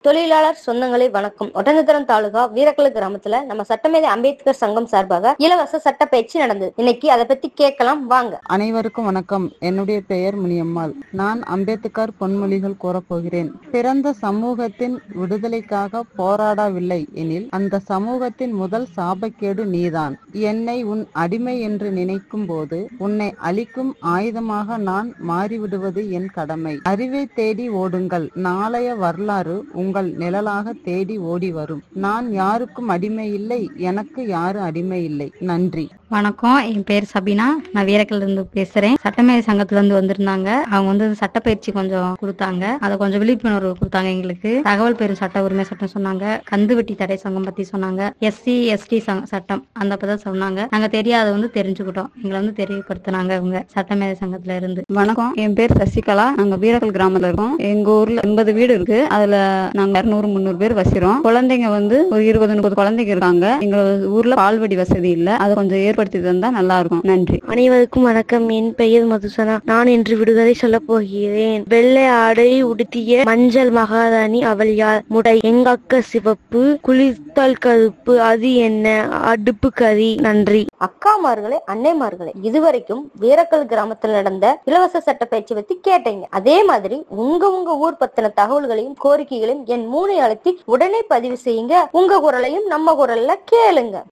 தொழிலாளர் சொந்தங்களே வணக்கம் ஒட்டஞ்சத்திரம் தாலுகா வீரக்கல கிராமத்துல நம்ம சட்டமேதை அம்பேத்கர் சங்கம் சார்பாக இலவச சட்ட பயிற்சி நடந்தது இன்னைக்கு அதை பத்தி கேட்கலாம் வாங்க அனைவருக்கும் வணக்கம் என்னுடைய பெயர் முனியம்மாள் நான் அம்பேத்கர் பொன்மொழிகள் கூறப்போகிறேன் பிறந்த சமூகத்தின் விடுதலைக்காக போராடவில்லை எனில் அந்த சமூகத்தின் முதல் சாபக்கேடு நீதான் என்னை உன் அடிமை என்று நினைக்கும் போது உன்னை அழிக்கும் ஆயுதமாக நான் மாறிவிடுவது என் கடமை அறிவை தேடி ஓடுங்கள் நாளைய வரலாறு உங்கள் நிழலாக தேடி ஓடி வரும் நான் யாருக்கும் அடிமை இல்லை எனக்கு யாரும் அடிமை இல்லை நன்றி வணக்கம் என் பேர் சபினா நான் வீரக்கல்ல இருந்து பேசுறேன் சட்டமேதை சங்கத்துல இருந்து வந்திருந்தாங்க அவங்க வந்து சட்டப்பயிற்சி கொஞ்சம் கொடுத்தாங்க அதை கொஞ்சம் விழிப்புணர்வு கொடுத்தாங்க எங்களுக்கு தகவல் பெறும் சட்ட உரிமை சட்டம் சொன்னாங்க கந்து வெட்டி தடை சங்கம் பத்தி சொன்னாங்க எஸ்சி எஸ்டி சட்டம் அந்த பத்தி சொன்னாங்க நாங்க தெரியாத வந்து தெரிஞ்சுக்கிட்டோம் எங்களை வந்து தெரியப்படுத்தினாங்க அவங்க சட்டமேதை சங்கத்துல இருந்து வணக்கம் என் பேர் சசிகலா நாங்க வீரக்கல் கிராமத்துல இருக்கோம் எங்க ஊர்ல எண்பது வீடு இருக்கு அதுல நாங்க இருநூறு முந்நூறு பேர் வசிக்கிறோம் குழந்தைங்க வந்து ஒரு இருபது முப்பது குழந்தைங்க இருக்காங்க எங்க ஊர்ல பால்வடி வசதி இல்ல அதை கொஞ்சம் ஏற்படுத்தி தந்தா நல்லா இருக்கும் நன்றி அனைவருக்கும் வணக்கம் என் பெயர் மதுசனா நான் இன்று விடுதலை சொல்லப் போகிறேன் வெள்ளை ஆடை உடுத்திய மஞ்சள் மகாராணி அவள் யார் முடை எங்கக்க சிவப்பு குளிர்த்தால் கருப்பு அது என்ன அடுப்பு கறி நன்றி அக்காமார்களே அன்னைமார்களே இதுவரைக்கும் வீரக்கல் கிராமத்துல நடந்த இலவச சட்ட பயிற்சி பத்தி கேட்டீங்க அதே மாதிரி உங்க உங்க ஊர் பத்தின தகவல்களையும் கோரிக்கைகளையும் என் மூளை அழுத்தி உடனே பதிவு செய்யுங்க உங்க குரலையும் நம்ம குரல்ல கேளுங்க